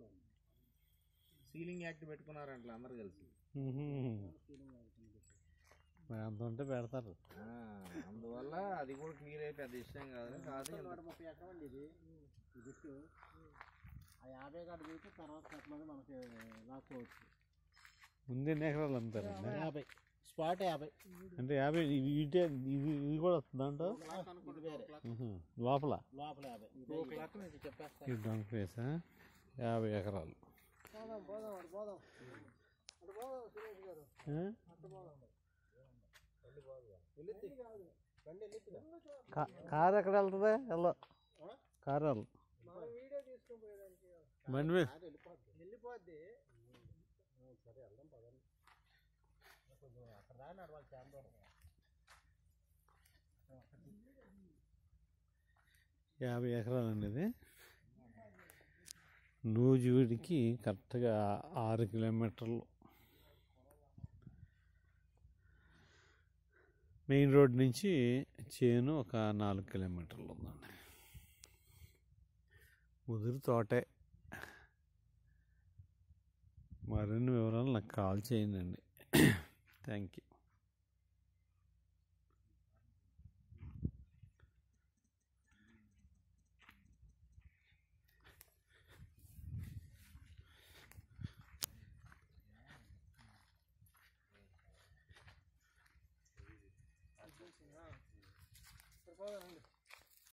Ceiling act పెట్టుకున్నారంట అందరు కలిసి మరి అంత ఉంటే పెడతారు ఆ, అందువల్ల అది కూడా క్లియర్ అయి పెద్ద విషయం కాదు కాదు నూట ముప్పై ఎకరం అండి ఇది ఈ బిట్టు ఆ యాభై కాడ దిగితే తర్వాత కట్టమని మనకి లాక్కోవచ్చు ముందు ఎన్ని ఎకరాలు అమ్ముతారండి యాభై స్పాట్ యాభై అంటే యాభై ఇవి ఇటే ఇది ఇది కూడా వస్తుంది దాంట్లో ఇది వేరే ఉహు. లోపల లోపల యాభై ఒక లెక్క మీకు చెప్పేస్తా ఈ డొంక వేసా యాభై ఎకరాలు పోదాం పోదాం అటు పోదాం అటు పోదాం సురేష్ గారు ఆ? అటు పోదాం వెళ్ళిద్ది బండి వెళ్ళిద్దిగా కా- కారు ఎక్కడ వెళ్తుంది వెళ్ళ కారు వెళ్ళు మనం వీడియో తీసుకొని పోయేదానికి బండి మీద వెళ్ళిపోద్ది వెళ్ళిపోద్ది సరే వెళ్దాం పదండి కొంచెం అక్కడ రా నడవాలి చాలా దూరం యాభై ఎకరాలు అండి ఇది నూజివీడికి కరెక్ట్గా ఆరు కిలోమీటర్లు మెయిన్ రోడ్ నుంచి చేను ఒక నాలుగు కిలోమీటర్లు ఉందండి ముదురు తోటే మరిన్ని వివరాలు నాకు కాల్ చేయండి థ్యాంక్ యూ పోదాం